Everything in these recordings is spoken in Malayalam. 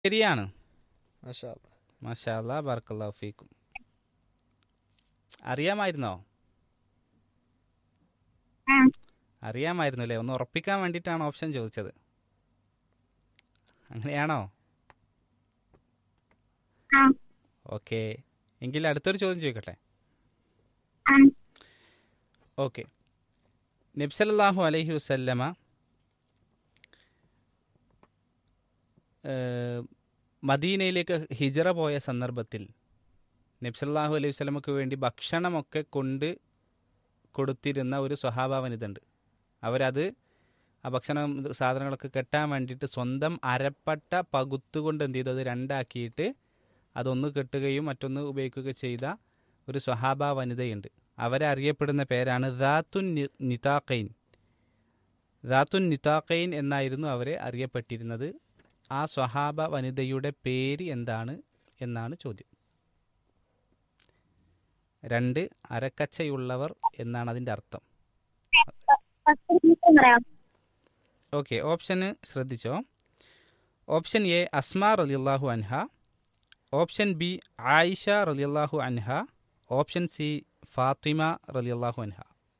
ശരിയാണ് മാഷാ അല്ലാ. മഷാല്ല ബർക്കല്ലാഹു ഫീക്കും അറിയാമായിരുന്നോ ആ അറിയാമായിരുന്നു അല്ലേ ഒന്ന് ഉറപ്പിക്കാൻ വേണ്ടിയിട്ടാണ് ഓപ്ഷൻ ചോദിച്ചത് അങ്ങനെയാണോ ആ ഓക്കെ എങ്കിൽ അടുത്തൊരു ചോദ്യം ചോദിക്കട്ടെ ആ ഓക്കെ നബ്സലല്ലാഹു അലൈഹി വസല്ലമ ഏഹ്, മദീനയിലേക്ക് ഹിജറ പോയ സന്ദർഭത്തിൽ നബ്സല്ലാഹു അലൈഹി വസല്ലമക്ക് വേണ്ടി ഭക്ഷണമൊക്കെ കൊണ്ട് കൊടുത്തിരുന്ന ഒരു സ്വഹാബ വനിതയുണ്ട് അവരത് ആ ഭക്ഷണം ഇത് സാധനങ്ങളൊക്കെ കെട്ടാൻ വേണ്ടിയിട്ട് സ്വന്തം അരപ്പട്ട പകുത്തുകൊണ്ട് എന്ത് ചെയ്തു അത് രണ്ടാക്കിയിട്ട് അതൊന്ന് കെട്ടുകയും മറ്റൊന്ന് ഉപയോഗിക്കുകയും ചെയ്ത ഒരു സ്വഹാബ വനിതയുണ്ട് അവരെ അറിയപ്പെടുന്ന പേരാണ് ദാത്തുൻ നി- നിതാഖൈൻ ദാത്തുൻ നിതാഖൈൻ എന്നായിരുന്നു അവരെ അറിയപ്പെട്ടിരുന്നത് ആ സ്വഹാബ വനിതയുടെ പേര് എന്താണ് എന്നാണ് ചോദ്യം രണ്ട് അരക്കച്ചയുള്ളവർ എന്നാണ് അതിൻ്റെ അർത്ഥം ഫസ്റ്റ് മിനിറ്റ് പറയാം ഓക്കെ ഓപ്ഷന് ശ്രദ്ധിച്ചോ ഓപ്ഷൻ എ അസ്മ റലിയല്ലാഹു അൻഹ ഓപ്ഷൻ ബി ആയിഷ റലിയല്ലാഹു അൻഹ ഓപ്ഷൻ സി ഫാത്തിമ റലിയല്ലാഹു അൻഹ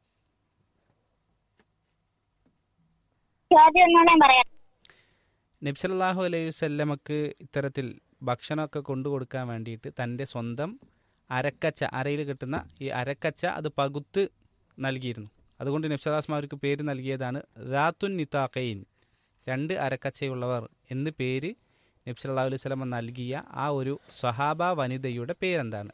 ചോദ്യം ഒന്നുകൂടെ പറയാം നബ്സല്ലാഹു അലൈഹി വല്ലമക്ക് ഇത്തരത്തിൽ ഭക്ഷണമൊക്കെ കൊണ്ടു കൊടുക്കാൻ വേണ്ടിയിട്ട് തൻ്റെ സ്വന്തം അരക്കച്ച അരയിൽ കിട്ടുന്ന ഈ അരക്കച്ച അത് പകുത്ത് നൽകിയിരുന്നു അതുകൊണ്ട് നബ്സലാസ്മ അവർക്ക് പേര് നൽകിയതാണ് റാത്തുൻ നിതാഖൈൻ രണ്ട് അരക്കച്ചയുള്ളവർ എന്ന് പേര് നബ്സല്ലാഹു അലൈഹി സ്വലമ നൽകിയ ആ ഒരു സ്വഹാബ വനിതയുടെ പേരെന്താണ്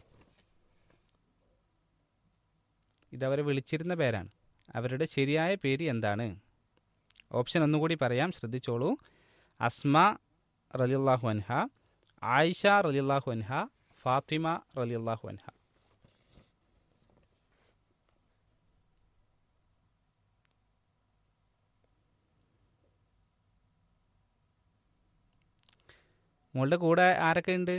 ഇതവരെ വിളിച്ചിരുന്ന പേരാണ് അവരുടെ ശരിയായ പേര് എന്താണ് ഓപ്ഷൻ ഒന്നുകൂടി പറയാം ശ്രദ്ധിച്ചോളൂ അസ്മ റലിയല്ലാഹു അൻഹ ആയിഷ റലിയല്ലാഹു അൻഹ ഫാത്തിമ റലിയല്ലാഹു അൻഹ മോളുടെ കൂടെ ആരൊക്കെ ഉണ്ട്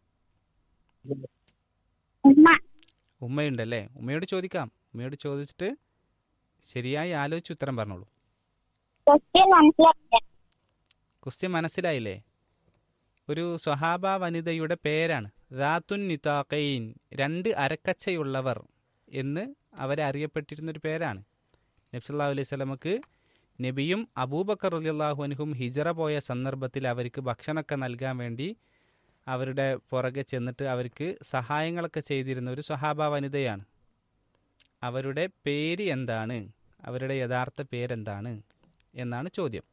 ഉമ്മ ഉമ്മയുണ്ടല്ലേ ഉമ്മയോട് ചോദിക്കാം ഉമ്മയോട് ചോദിച്ചിട്ട് ശരിയായി ആലോചിച്ച് ഉത്തരം പറഞ്ഞോളൂ ക്വസ്റ്റ്യൻ മനസ്സിലാക്കില്ല ക്വസ്റ്റ്യൻ മനസ്സിലായില്ലേ ഒരു സ്വഹാബ വനിതയുടെ പേരാണ് റാത്തുൻ നിതാഖൈൻ രണ്ട് അരക്കച്ചയുള്ളവർ എന്ന് അവരെ അറിയപ്പെട്ടിരുന്നൊരു പേരാണ് നബ്സല്ലാ അലൈഹി സ്വലമക്ക് നബിയും അബൂബക്കർ അലിയല്ലാഹു അൻഹും ഹിജറ പോയ സന്ദർഭത്തിൽ അവർക്ക് ഭക്ഷണമൊക്കെ നൽകാൻ വേണ്ടി അവരുടെ പുറകെ ചെന്നിട്ട് അവർക്ക് സഹായങ്ങളൊക്കെ ചെയ്തിരുന്ന ഒരു സ്വഹാബ വനിതയാണ് അവരുടെ പേര് എന്താണ് അവരുടെ യഥാർത്ഥ പേരെന്താണ് എന്നാണ് ചോദ്യം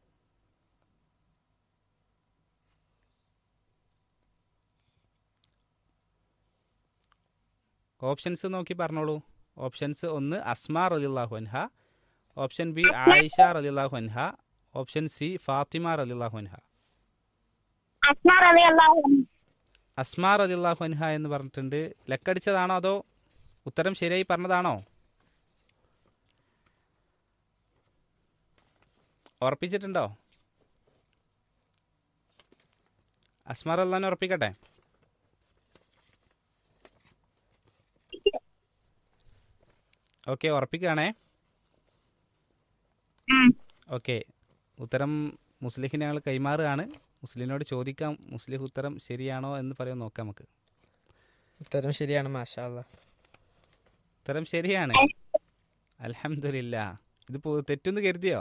ഓപ്ഷൻസ് നോക്കി പറഞ്ഞോളൂ ഓപ്ഷൻസ് ഒന്ന് അസ്മാ റലിള്ളാഹു അൻഹ ഓപ്ഷൻ ബി ആയിഷ റലിള്ളാഹു അൻഹ ഓപ്ഷൻ സി ഫാത്തിമ റലിള്ളാഹു അൻഹ അസ്മ റളിയല്ലാഹു അൻഹ അസ്മാ റലിള്ളാഹു അൻഹ എന്ന് പറഞ്ഞിട്ടുണ്ട് ലക്കടിച്ചതാണോ അതോ ഉത്തരം ശരിയായി പറഞ്ഞതാണോ ഉറപ്പിച്ചിട്ടുണ്ടോ അസ്മാർ അള്ളഹാനെ ഉറപ്പിക്കട്ടെ ഓക്കെ ഉറപ്പിക്കുകയാണേ ഉം. ഓക്കെ ഉത്തരം മുസ്ലിഹിന് ഞങ്ങൾ കൈമാറുകയാണ് മുസ്ലിനോട് ചോദിക്കാം മുസ്ലിം ഉത്തരം ശരിയാണോ എന്ന് പറയാൻ നോക്കാം നമുക്ക് ഉത്തരം ശരിയാണ് മാഷാ അല്ലാ. ഉത്തരം ശരിയാണ് അലഹമില്ല ഇത് പോ- തെറ്റെന്ന് കരുതിയോ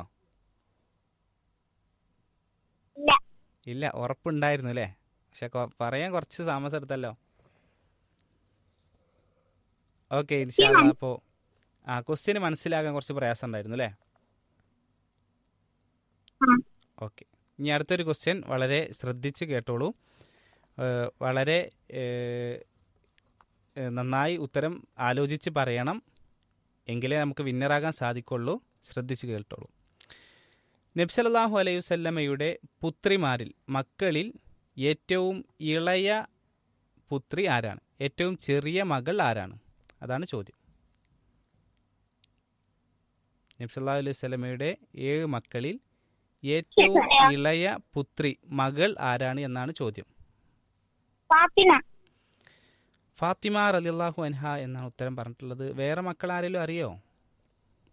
ഇല്ല ഇല്ല ഉറപ്പുണ്ടായിരുന്നു അല്ലേ പക്ഷെ കൊ- പറയാൻ കുറച്ച് താമസം എടുത്തല്ലോ ഓക്കെ അപ്പോൾ ആ ക്വസ്റ്റ്യന് മനസ്സിലാകാൻ കുറച്ച് പ്രയാസം ഉണ്ടായിരുന്നു അല്ലേ ആ ഓക്കെ ഇനി അടുത്തൊരു ക്വസ്റ്റ്യൻ വളരെ ശ്രദ്ധിച്ച് കേട്ടോളൂ ഏഹ് വളരെ ഏഹ്, ഏഹ്, നന്നായി ഉത്തരം ആലോചിച്ച് പറയണം എങ്കിലേ നമുക്ക് വിന്നറാകാൻ സാധിക്കുള്ളൂ ശ്രദ്ധിച്ച് കേട്ടോളൂ നബ്സലല്ലാഹു അലൈഹി വസല്ലമയുടെ പുത്രിമാരിൽ മക്കളിൽ ഏറ്റവും ഇളയ പുത്രി ആരാണ് ഏറ്റവും ചെറിയ മകൾ ആരാണ് അതാണ് ചോദ്യം നബ്സല്ലാഹു അലൈഹി വസല്ലമയുടെ ഏഴ് മക്കളിൽ ഏറ്റവും ഇളയ പുത്രി മകൾ ആരാണ് എന്നാണ് ചോദ്യം ഫാത്തിമ ഫാത്തിമ റലിയല്ലാഹു അൻഹ എന്നാണ് ഉത്തരം പറഞ്ഞിട്ടുള്ളത് വേറെ മക്കൾ ആരെങ്കിലും അറിയോ